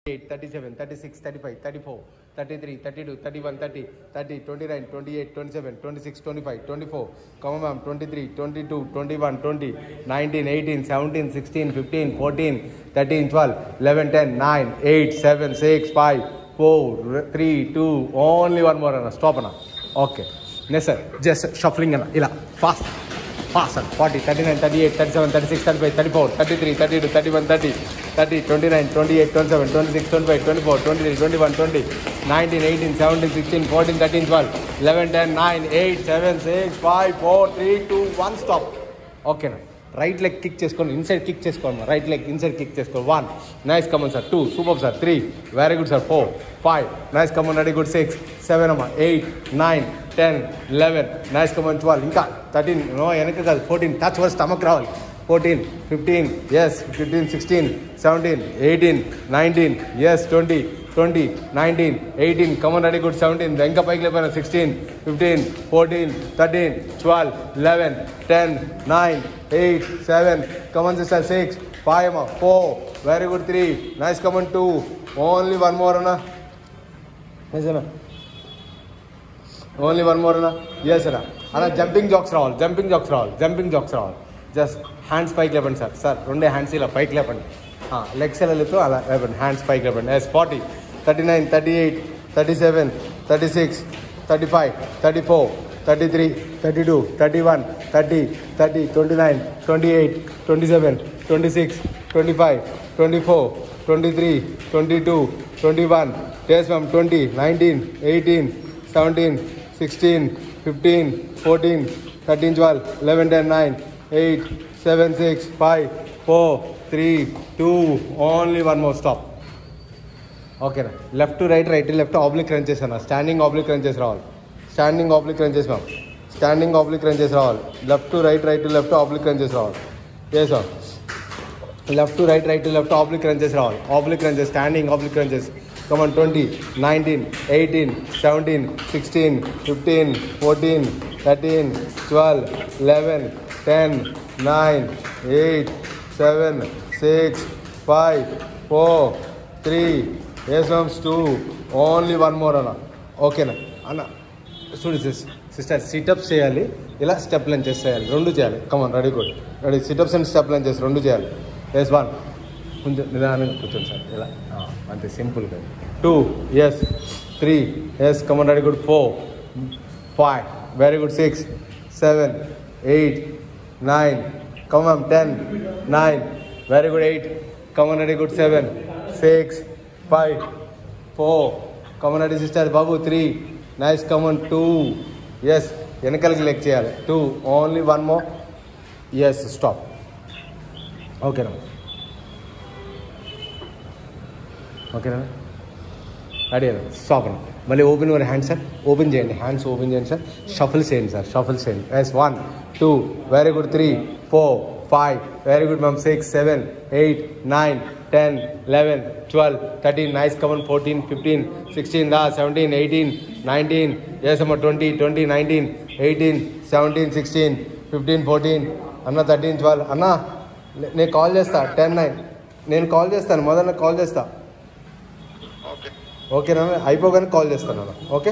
Eight thirty seven thirty six thirty five thirty four thirty three thirty two thirty one thirty thirty twenty nine twenty eight twenty seven twenty six twenty five twenty four come ma'am twenty three twenty two twenty one twenty nineteen eighteen seventeen sixteen fifteen fourteen thirteen twelve eleven ten nine eight seven six five four three two only one more అన్న stop అన్న okay next sir just shuffling అన్న ఇలా fast fast sir forty thirty nine thirty eight thirty seven thirty six thirty five thirty four thirty three thirty two thirty one thirty thirty twenty nine twenty eight twenty seven twenty six twenty five twenty four twenty three twenty one twenty nineteen eighteen seventeen sixteen fourteen thirteen twelve eleven ten nine eight seven six five four three two one stop ఓకేనా right leg kick చేసుకోండి inside kick చేసుకోండి right leg inside kick చేసుకోండి one nice come on sir two super sir three very good sir four five nice come on ready good six seven అమ్మా eight nine ten eleven nice come on twelve ఇంకా thirteen no వెనక కాదు fourteen touch your stomach రావాలి fourteen fifteen yes fifteen sixteen seventeen eighteen nineteen yes twenty twenty nineteen eighteen come on ready good seventeen ఇంకా పైకి లేకపోయినా sixteen fifteen fourteen thirteen twelve eleven ten nine eight seven come on sister six five అమ్మా four very good three nice come on two only one more అన్నా నిజనా only one more అన్నా yes అన్నా అలా jumping jacks రావాలి జంపింగ్ జాక్స్ రావాలి jumping jacks రావాలి just hands పైకి లేపండి సార్ సార్ రెండే హ్యాండ్స్ ఇలా పైకి లేపండి లెగ్స్ ఎలా లేపు అలా లేపండి హ్యాండ్స్ పైకి లేపండి yes forty thirty nine thirty eight thirty seven thirty six thirty five thirty four thirty three thirty two thirty one thirty thirty twenty nine twenty eight twenty seven twenty six twenty five twenty four twenty three twenty two twenty one days ma'am twenty nineteen eighteen seventeen sixteen fifteen fourteen thirteen twelve eleven ten nine eight seven six five four three two only one more stop ఓకేనా left to right right left oblique run చేశాను standing oblique run చేసి రావాలి standing oblique run చేసి ma'am standing oblique run చేసి రావాలి left to right right to left oblique run చేసి రావాలి చేసాం left to right right to left oblique run చేసి రావాలి ఆబ్లిక్ రన్ చేసి స్టాండింగ్ ఆబ్లిక్ రన్ చేసి come on twenty nineteen eighteen seventeen sixteen fifteen fourteen thirteen twelve eleven ten nine eight seven six five four three ఎస్ఎమ్స్ two only one more అన్న ఓకేనా అన్న చూడు sis sister sit-ups చేయాలి ఇలా step లెన్ చేయాలి రెండు చేయాలి come on ready good ready situps and step లెన్ చేసి రెండు చేయాలి ఎస్ వన్ కొంచెం నిదానంగా కూర్చోండి సార్ ఇలా ఆ, అంతే సింపుల్గా two yes three yes come on ready good four five very good six seven eight nine come on ten nine very good eight come on ready good seven six five four come on ready sister బాబు three nice come on two yes వెనకాలకి leg చేయాలి two only one more yes stop ఓకేనా ఓకేనా ready stop అండి మళ్ళీ open your hand sir open చేయండి hands open చేయండి sir shuffle చేయండి సార్ షఫల్ చేయండి yes one two very good three four five very good ma'am six seven eight nine ten eleven twelve thirteen nice come on fourteen fifteen sixteen దా seventeen eighteen nineteen yes అమ్మ twenty twenty nineteen eighteen seventeen sixteen fifteen fourteen అన్న thirteen twelve అన్న నే- నేను call చేస్తా ten nine నేను call చేస్తాను మొదట కాల్ చేస్తా ఓకే ఓకేనా అయిపోగానే కాల్ చేస్తాను అన్న ఓకే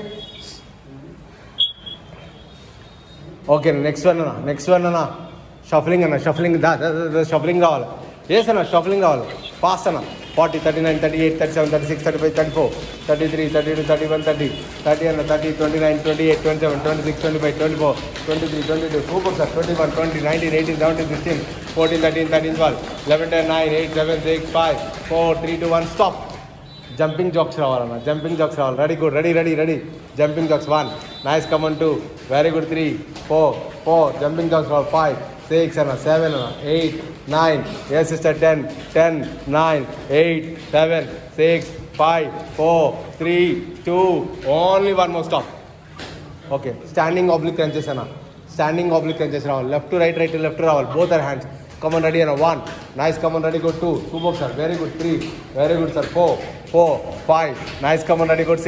ఓకే నెక్స్ట్ వన్ అన్న నెక్స్ట్ వన్ అన్న షఫలింగ్ అన్న షఫలింగ్ దా షఫలింగ్ కావాలి ఎస్ అన్న షఫలింగ్ కావాలి ఫాస్ట్ అన్న forty thirty nine thirty eight thirty seven thirty six thirty five thirty four thirty three thirty two thirty one thirty thirty అన్న thirty twenty nine twenty eight twenty seven twenty six twenty five twenty four twenty three twenty two super sir twenty one twenty nineteen eighteen seventeen sixteen fourteen thirteen thirteen twelve eleven ten nine eight seven six five four three two one stop jumping jacks రావాలన్న jumping jacks రావాలి ready good ready ready ready jumping jacks one nice come on two very good three four four jumping jacks రావాలి five six అన్న seven అన్న eight nine ఏ sister ten ten nine eight seven six five four three two only one more stop okay standing oblique crunches అన్న standing oblique crunches రావాలి left to right right to left రావాలి both are hands come on ready అన్న one nice come on ready good two super sir very good three very good sir four four five nice come on ready good six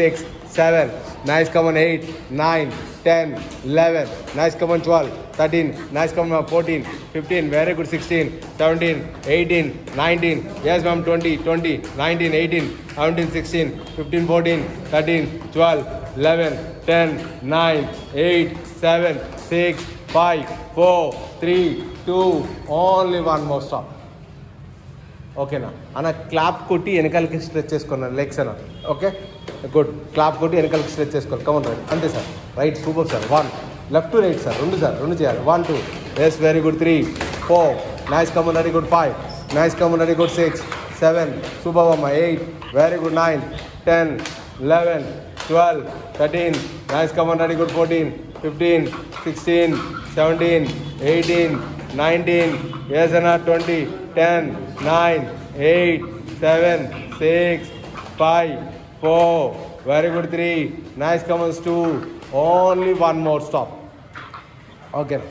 seven. Nice, come on, eight, nine, ten, eleven. Nice, come on, twelve, thirteen. Nice, come on, fourteen, fifteen. Very good, sixteen, seventeen, eighteen, nineteen. Yes, ma'am, twenty, twenty, nineteen, eighteen, seventeen, sixteen, fifteen, fourteen, thirteen, twelve, eleven, ten, nine, eight, seven, six, five, four, three, two. Only one more stop. ఓకేనా అన్న clap కొట్టి వెనకాలకి stretch చేసుకున్నాను legs అన్న okay good clap కొట్టి వెనకాలకి stretch చేసుకోవాలి come on right అంతే sir right super sir one left to right sir రెండు సార్ రెండు చేయాలి one two yes very good three four nice come on ready good five nice come on ready good six seven super అమ్మ eight very good nine ten eleven twelve thirteen nice come on ready good fourteen fifteen sixteen seventeen eighteen nineteen yes అన్న twenty ten nine eight seven six five four very good three nice కమన్స్ two only one more stop ఓకేనా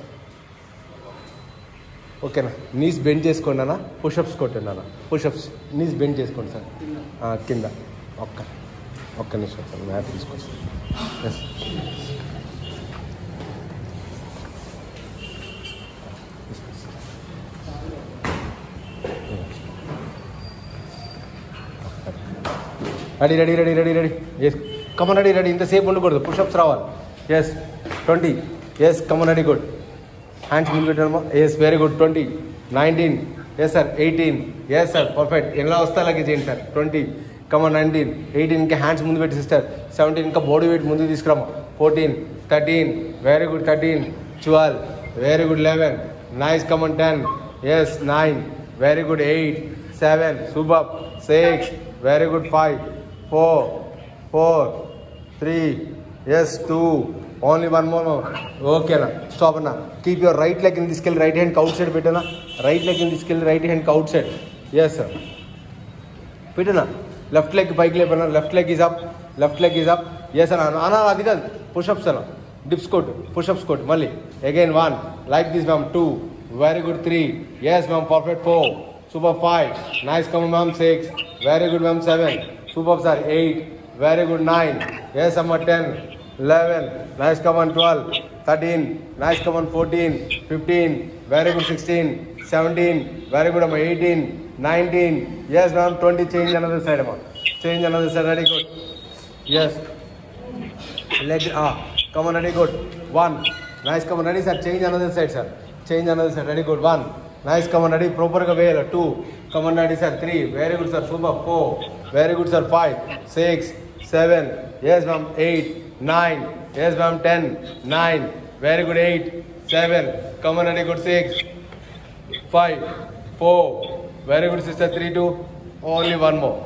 ఓకేనా knees bend చేసుకోండి అన్న pushups కొట్టండి అన్న pushups knees bend చేసుకోండి sir ఆ, కింద ఒక్క ఒక్క నిమిషం సార్ మ్యాథ్ తీసుకొస్తాను yes ready ready ready ready ready yes come on ready ready ఇంతసేపు ఉండకూడదు పుషప్స్ రావాలి yes twenty yes come on ready good hands ముందు పెట్టడమా yes very good twenty nineteen yes sir eighteen yes sir perfect ఎలా వస్తే అలాగే చేయండి sir twenty come on nineteen eighteen ఇంకా హ్యాండ్స్ ముందు పెట్టి సిస్టర్ సెవెంటీన్ ఇంకా బాడీ వెయిట్ ముందు తీసుకురామా fourteen thirteen very good thirteen twelve very good eleven nice come on ten yes nine very good eight seven super six very good five four four three yes two only one more ఓకేనా stop అన్న keep your right leg in తీసుకెళ్ళి right hand out side పెట్టనా right leg in తీసుకెళ్ళి right hand outside yes sir పెట్టనా left leg పైకి లేపనా left leg is up left leg is up yes అన్న అన్న అది కాదు పుషప్స్ అన్న డిప్స్ కోట్ పుషప్స్ కోట్ మళ్ళీ again one like this ma'am two very good three yes ma'am perfect four super five nice come ma'am six very good ma'am seven super sir eight very good nine yes అమ్మ ten eleven nice come on twelve thirteen nice come on fourteen fifteen very good sixteen seventeen very good అమ్మ eighteen nineteen yes ma'am twenty change another side అమ్మ change another side ready good yes leg come on ready good one nice come on ready sir change another side sir change another side ready good one nice come on ready ప్రాపర్గా వేయాలి two come on ready sir three very good sir super four very good sir five six seven yes ma'am eight nine yes ma'am ten nine very good eight seven come on ready good six five four very good sister three two only one more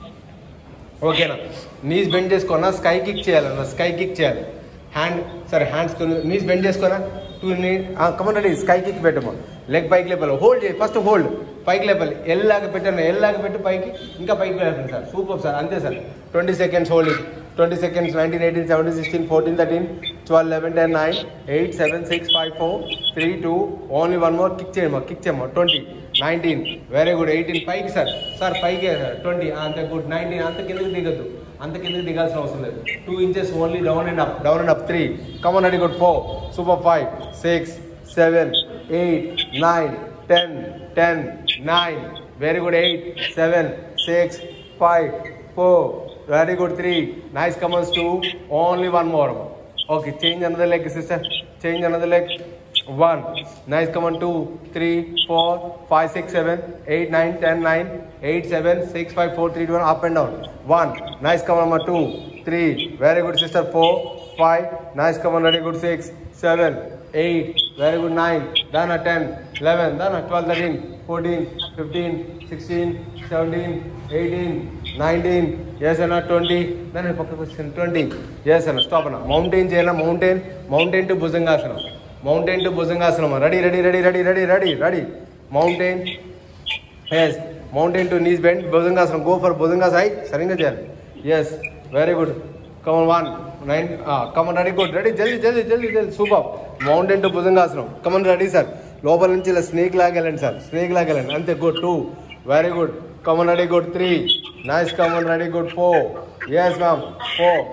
ఓకేనా knees bend చేసుకున్నా sky kick చేయాలన్న sky kick చేయాలి hand సరే hands knees bend చేసుకున్నా two knee come on ready sky kick పెట్టమా leg పైకి లేపాలి hold చేయి ఫస్ట్ హోల్డ్ పైకి లేపాలి ఎల్ లాగా పెట్టాను ఎల్ లాగా పెట్టి పైకి ఇంకా పైకి లేపండి సార్ సూపర్ సార్ అంతే sir twenty seconds holding twenty seconds nineteen eighteen seventeen sixteen fourteen thirteen twelve eleven ten nine eight seven six five four three two only one more kick చేయమా kick చేయమా twenty nineteen very good eighteen పైకి sir sir పైకి sir twenty అంత good nineteen అంత కిందకి దిగద్దు అంత కిందకి దిగాల్సిన అవసరం లేదు two inches only down and up down and up three come on అడి good four super five six seven eight nine ten ten nine very good eight seven six five four very good three nice కమన్స్ two only one more okay change another leg sister change another leg one nice come on two three four five six seven eight nine ten nine eight seven six five four three two one up and down one nice come on number two three very good sister four five nice come on very good six seven eight very good nine then a ten eleven then a twelve thirteen fourteen fifteen sixteen seventeen eighteen nineteen yes and a twenty then a పక్క question twenty yes and stop అన్న mountain చేయాలి mountain mountain to bhujangasana mountain to bhujangasana ready ready ready ready ready ready ready mountain yes mountain to knees bend bhujangasana go for భుజంగాస్ high సరిగ్గా చేయాలి yes very good come on one nine come on ready good ready జల్దీ జల్దీ జల్దీ జల్దీ super mountain to bhujangasana come on ready sir లోపల నుంచి ఇలా స్నేక్ లాగెళ్ళండి సార్ స్నేక్ లాగెళ్ళండి అంతే good two very good come on ready good three nice come on ready good four yes ma'am four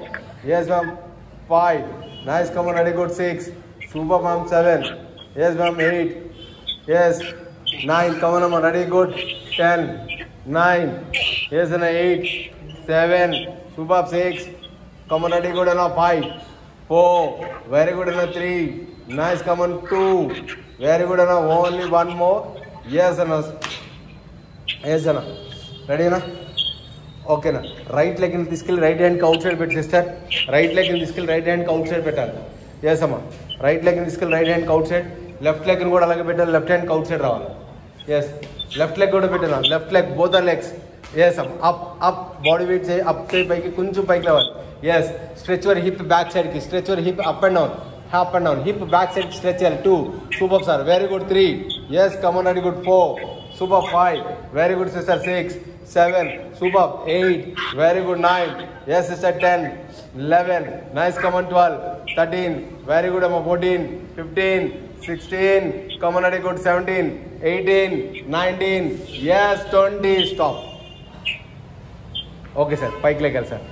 Yes, ma'am. Five. Nice. Come on, ready. Good. Six. Super, ma'am. Seven. Yes, ma'am. Eight. Yes. Nine. Come on, ma'am. Ready. Good. Ten. Nine. Yes, and eight. Seven. Super. Six. Come on, ready. Good. And a five. Four. Very good. And a three. Nice. Come on. Two. Very good. And a only one more. Yes, and a. Yes, and a. Ready, na? ఓకేనా right leg తీసుకెళ్ళి right హ్యాండ్కి outside పెట్టి sister right leg తీసుకెళ్ళి right హ్యాండ్కి outside పెట్టాలి yes అమ్మా right leg తీసుకెళ్ళి right హ్యాండ్కి అవుట్ సైడ్ లెఫ్ట్ లెగ్ని కూడా అలాగే పెట్టాలి లెఫ్ట్ హ్యాండ్కి అవుట్ సైడ్ రావాలి ఎస్ లెఫ్ట్ లెగ్ కూడా పెట్టాను left leg both our legs yes um up up body weight చేయి అప్ చేయి పైకి కొంచెం పైకి లేవాలి yes stretch your hip back సైడ్కి stretch your hip up and down up and down hip back side stretch చేయాలి two super sir very good three yes come on ready good four super five very good sister six seven super eight very good nine yes sister ten eleven nice come on twelve thirteen very good అమ్మ fourteen fifteen sixteen come on ready good seventeen eighteen nineteen yes twenty stop okay sir పైకి లేకాలి sir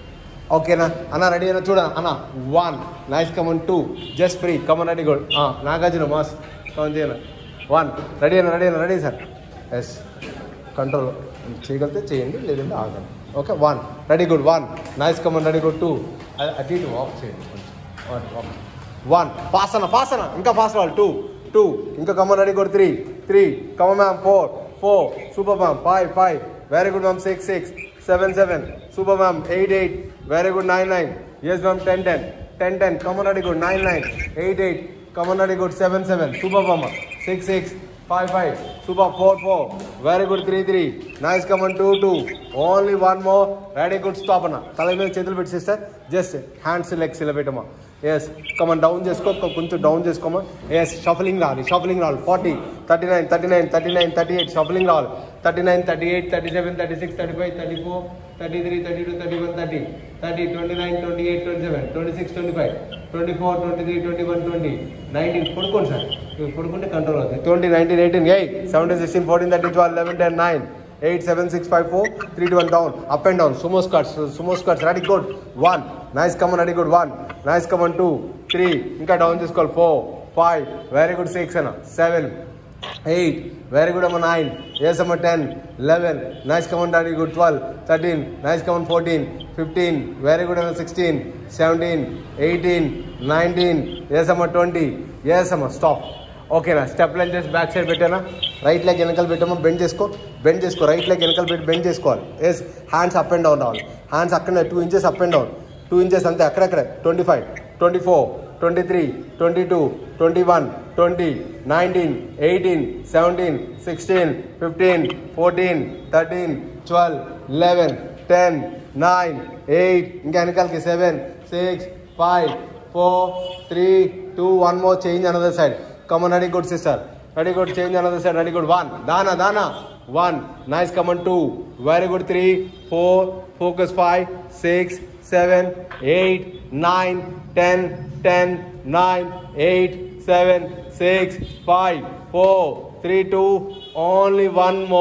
ఓకేనా అన్న ready అయినా చూడ అన్న one nice come on two just free come on ready good Nagarjuna mass come on చేయను one ready అయినా రెడీ అయినా రెడీ సార్ ఎస్ కంట్రోల్ చేయగలిగితే చేయండి లేదంటే ఆగండి okay one ready good one nice come on ready good two అటు ఇటు వాక్ చేయండి కొంచెం వన్ పాస్ అన్న పాస్ అన్న ఇంకా పాస్ వాళ్ళు టూ టూ ఇంకా come on ready good three three come ma'am four four super ma'am five five very good ma'am six six seven seven super ma'am eight eight very good nine nine yes ma'am ten ten ten ten come on ready good nine nine eight eight come on ready good seven seven super ma'am six six five five super four four very good three three nice come on two two only one more ready good stop అన్న తల మీద చేతులు పెట్టి sister just hands legs ఇలా పెట్టమా yes come on down చేసుకో కొ- కొంచెం down చేసుకోమా ఎస్ షఫలింగ్ రావాలి షఫలింగ్ రావాలి forty thirty nine thirty nine thirty nine thirty eight shuffling రావాలి thirty nine thirty eight thirty seven thirty six thirty five thirty four thirty three thirty two thirty one thirty thirty twenty nine twenty eight twenty seven twenty six twenty five twenty four twenty three twenty one twenty nineteen పడుకోండి sir ఇవి పడుకుంటే control అవుతుంది twenty nineteen eighteen eight seventeen sixteen fourteen thirty twelve eleven ten nine eight seven six five four three two one down up and down sumo squats sumo squats ready good one nice come on ready good one nice come on two three ఇంకా down చేసుకోవాలి four five very good six అన్న seven eight very good అమ్మ nine yes అమ్మ ten eleven nice come on daddy good twelve thirteen nice come on fourteen fifteen very good అమ్మ sixteen seventeen eighteen nineteen yes అమ్మ twenty yes అమ్మ stop ఓకేనా step line చేసి back side పెట్టానా right leg వెనకాల పెట్టామా బెండ్ చేసుకో బెండ్ చేసుకో రైట్ లెగ్ వెనకాల పెట్టి బెండ్ చేసుకోవాలి yes hands up and down రావాలి హ్యాండ్స్ అక్కడనే two inches up and down two inches అంతే అక్కడక్కడ twenty five twenty four twenty three twenty two twenty one twenty nineteen eighteen seventeen sixteen fifteen fourteen thirteen twelve eleven ten nine eight ఇంకా వెనకాలకి seven six five four three two one more change another side come on ready good sister ready good change another side ready good one దానా దానా one nice come on two very good three four focus five six seven eight nine ten ten nine eight seven six five four three two only one more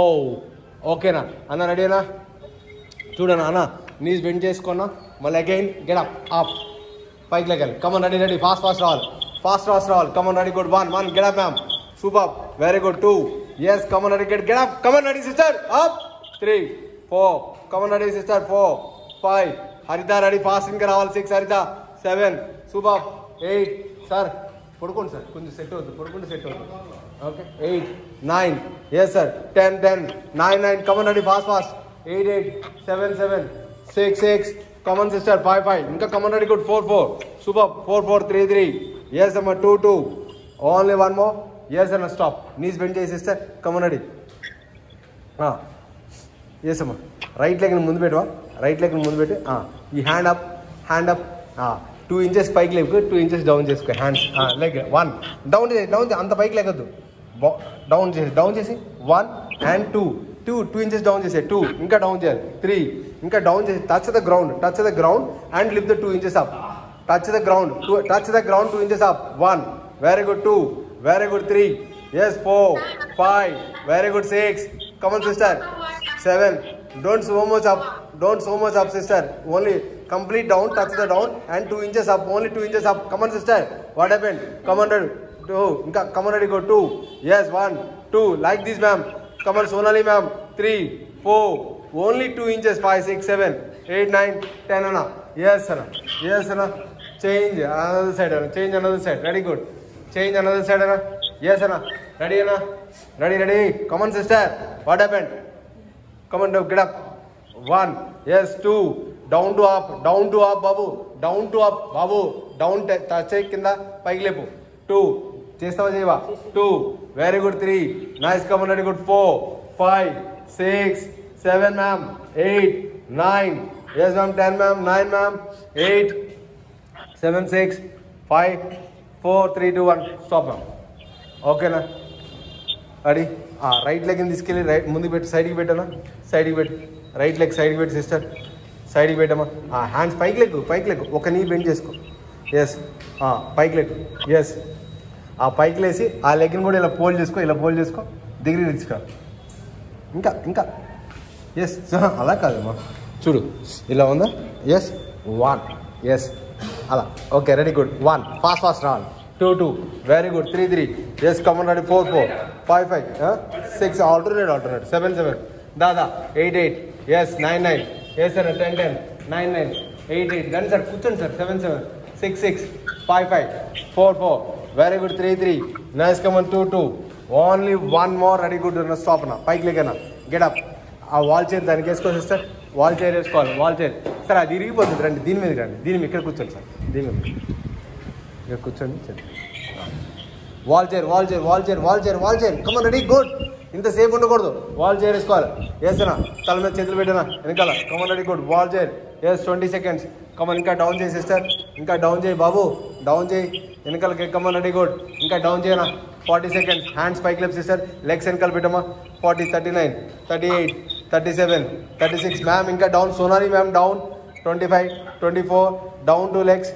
ఓకేనా అన్న రెడీనా చూడనా అన్న knees bend చేసుకున్నా మళ్ళీ again get up up పైకి లెగాలి come on ready ready fast fast రావాలి ఫాస్ట్ ఫాస్ట్ రావాలి come on ready good one one get up ma'am super very good two yes come on ready get get up come on ready sister up three four come on ready sister four five Haritha ready fast ఇంకా రావాలి six Haritha seven super eight sir పడుకోండి sir కొంచెం set అవుతుంది పడుకుంటే set అవుతుంది okay eight nine yes sir ten ten nine nine come on ready fast fast eight eight seven seven six six come on sister five five ఇంకా come on ready good four four super four four three three yes అమ్మ two two only one more yes అన్న stop knees bend చేసి sister come on ready yes అమ్మ right leg ముందు పెట్టవా right leg ముందు పెట్టి ఆ, ఈ hand up hand up two inches పైకి లేకు టూ ఇంచెస్ డౌన్ చేసుకో హ్యాండ్స్ లెగ్ వన్ డౌన్ చేసి డౌన్ అంత పైకి లేకొద్దు డౌన్ చేసి డౌన్ చేసి one and two two two inches down చేసే టూ ఇంకా డౌన్ చేయాలి త్రీ ఇంకా డౌన్ చేసి touch the ground touch the ground and lift the two inches up touch the ground touch the ground two inches up one very good two very good three yes four five very good six come on sister seven Don't so much up. Don't so much up, sister. Only complete down, touch the down, and two inches up. Only two inches up. Come on, sister. What happened? Come on, ready. Two. Inka- Come on, ready. Go two. Yes, one, two. Like this, ma'am. Come on, Sonali, ma'am. Three, four. Only two inches. Five, six, seven, eight, nine, ten. Anna. Yes, Anna. Yes, Anna. Change another side, Anna. Change another side. Ready, good. Change another side, Anna. Yes, Anna. Ready, Anna. Ready, ready. Come on, sister. What happened? Come on, now, get up. One. Yes, two. Down to up. Down to up, Babu. Down to up, Babu. Down touch అయ్యి కింద పైకి లేపు two చేస్తావా చేయవా two very good three nice come on very good four five six seven ma'am eight nine yes ma'am ten ma'am nine ma'am eight seven six five four three two one stop ma'am ఓకేనా అడి ఆ right leg తీసుకెళ్ళి right ముందుకు పెట్టి సైడ్కి పెట్టానా సైడ్కి పెట్టి రైట్ లెగ్ సైడ్కి పెట్టి సిస్టర్ సైడ్కి పెట్టమ్మా ఆ హ్యాండ్స్ పైకి లెగ్ పైకి లెగ్ ఒక నీ బెండ్ చేసుకో ఎస్ పైకి లెగ్ ఎస్ ఆ పైకి లేసి ఆ లెగ్ని కూడా ఇలా పోల్ చేసుకో ఇలా పోల్ చేసుకో దిగిరి తీసుకురా ఇంకా ఇంకా ఎస్ అలా కాదమ్మా చూడు ఇలా ఉందా ఎస్ వన్ ఎస్ అలా okay ready good one fast fast రావాలి two two very good three three yes come on ready four four five five six alternate alternate seven seven దాదా eight eight yes nine nine yes sir ten ten nine nine eight eight రండి sir కూర్చోండి sir seven seven six six five five four four very good three three nice come on two two only one more ready good stop అన్న పైకి లేకన్నా get up ఆ wall chair దానికి వేసుకోవచ్చు sir wall chair వేసుకోవాలి wall chair sir అది ఇరిగిపోతుంది రండి దీని మీద రండి దీని మీద ఇక్కడ కూర్చోండి సార్ దీని మీద ఇక్కడ కూర్చోండి sir wall chair wall chair wall chair wall chair wall chair come on ready good ఇంతసేపు ఉండకూడదు వాల్ చైర్ వేసుకోవాలి వేసినా తల మీద చేతులు పెట్టినా వెనకాల come on ready good wall chair yes twenty seconds come on ఇంకా డౌన్ చేయి సిస్టర్ ఇంకా డౌన్ చేయి బాబు డౌన్ చేయి వెనకాలకి కమన్ రెడీ గుడ్ ఇంకా డౌన్ చేయనా ఫార్టీ సెకండ్స్ హ్యాండ్స్ పైకి లేపు సిస్టర్ లెగ్స్ వెనకాల పెట్టమ్మా forty thirty nine thirty eight thirty seven thirty six ma'am ఇంకా down Sonali ma'am down twenty five twenty four down two legs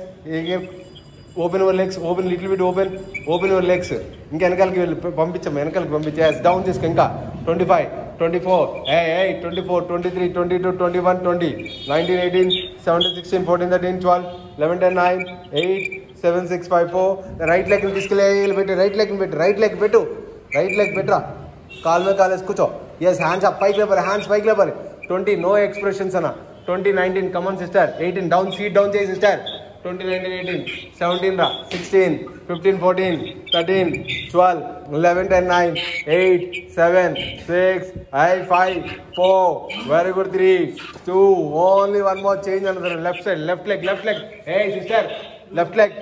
open your legs open little bit open open your legs ఇంకా వెనకాలకి వెళ్ళి పంపించాము వెనకాలకి పంపించే down చేసుకో ఇంకా twenty five twenty four ఏ eight twenty four twenty three twenty two twenty one twenty nineteen eighteen seventeen sixteen fourteen thirteen twelve eleven ten nine eight seven six five four right leg తీసుకెళ్ళి పెట్టి right leg పెట్టు right leg పెట్టు right leg పెట్టరా కాల్ మీద కాలేసి కూర్చో yes hands up పైకి లేపాలి హ్యాండ్స్ పైకి లేపాలి ట్వంటీ నో ఎక్స్ప్రెషన్స్ అన్న twenty nineteen come on sister eighteen down seat down చేయి sister twenty nineteen eighteen seventeen రా sixteen fifteen fourteen thirteen twelve eleven ten nine eight seven six ఐ five four very good three two only one more change అన్నది left side left leg left leg ఏ sister left leg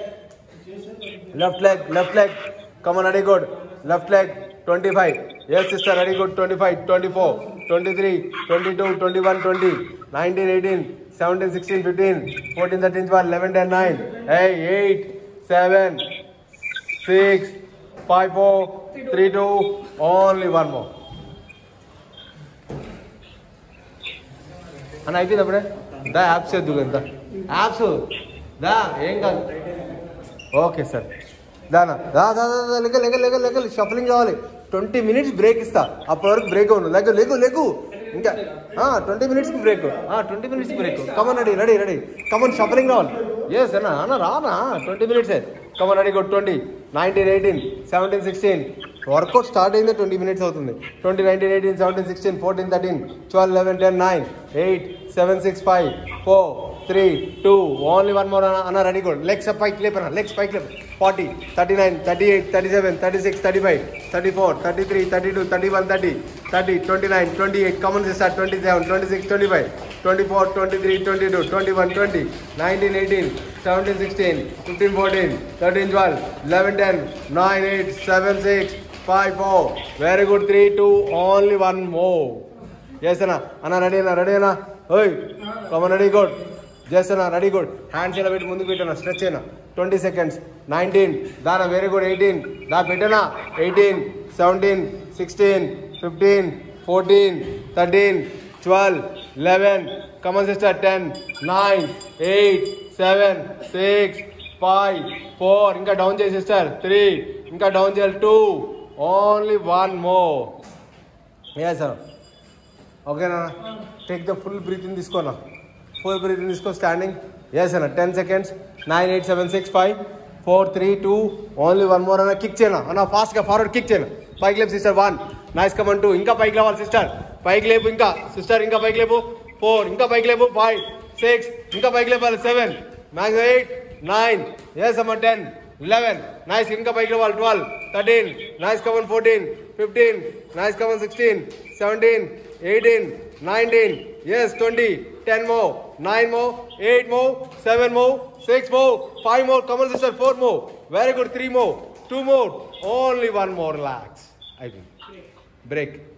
left leg, left leg. Come on, ready, good. Left leg, 25. Yes, sister, ready, good. 25, 24, 23, 22, 21, 20, 19, 18, 17, 16, 15, 14, 13, 12, 11, 10, 9. Hey, 8, 7, 6, 5, 4, 3, 2, only one more. అని అయిపోయింది అప్పుడే దా apps చేద్దు ఎంత apps దా ఏం కాదు okay sir దానా దా దా దా దా, లెక్క లెక్క లెక్క లెక్క షఫలింగ్ కావాలి ట్వంటీ మినిట్స్ బ్రేక్ ఇస్తా అప్పటి వరకు బ్రేక్ అవును లెక్క లెగు లెగు ఇంకా ట్వంటీ మినిట్స్కి break twenty minutes break come on ready ready ready come on shuffling కావాలి ఎస్ అన్న అన్న రానా ట్వంటీ మినిట్సే come on ready good twenty nineteen eighteen seventeen sixteen workout start అయిందే ట్వంటీ మినిట్స్ అవుతుంది twenty nineteen eighteen seventeen sixteen fourteen thirteen twelve eleven ten nine eight seven six five four three two only one more అన్న ready good legs పైకి లేపన legs పైకి లేపు forty thirty nine thirty eight thirty seven thirty six thirty five thirty four thirty three thirty two thirty one thirty thirty twenty nine twenty eight come on చేస్తారు twenty seven twenty six twenty five twenty four twenty three twenty two twenty one twenty nineteen eighteen seventeen sixteen fifteen fourteen thirteen twelve eleven ten nine eight seven six five four very good three two only one more చేస్తానా అన్న ready అన్న ready అన్నా ఓయ్ come on ready good చేస్తానా ready good hands ఇలా పెట్టి ముందుకు పెట్టాను స్ట్రెచ్ అయినా ట్వంటీ సెకండ్స్ నైన్టీన్ దానా వెరీ గుడ్ ఎయిటీన్ దా పెట్టానా eighteen seventeen sixteen fifteen fourteen thirteen twelve eleven come on sister ten nine eight seven six five four ఇంకా డౌన్ చేసి సిస్టర్ త్రీ ఇంకా డౌన్ చేయాలి టూ ఓన్లీ వన్ మో ఏ sir ఓకేనా take the full breathing తీసుకోనా full breathing తీసుకో standing yes అన్న ten seconds nine eight seven six five four three two only one more అన్న కిక్ చేయను అన్న ఫాస్ట్గా ఫార్వర్డ్ కిక్ చేయను పైకి లేపు sister one nice come on two ఇంకా పైకి లేవాలి సిస్టర్ పైకి లేపు ఇంకా సిస్టర్ ఇంకా పైకి లేపు ఫోర్ ఇంకా పైకి లేపు ఫైవ్ సిక్స్ ఇంకా పైకి లేపాలి seven max eight nine yes అమ్మ టెన్ లెవెన్ నైస్ ఇంకా పైకి లేవాలి twelve thirteen nice come on fourteen fifteen nice come on sixteen seventeen eighteen nineteen yes twenty ten more nine more eight more seven more six more five more come on sister four more very good three more two more only one more లాక్స్ అయిపోయింది break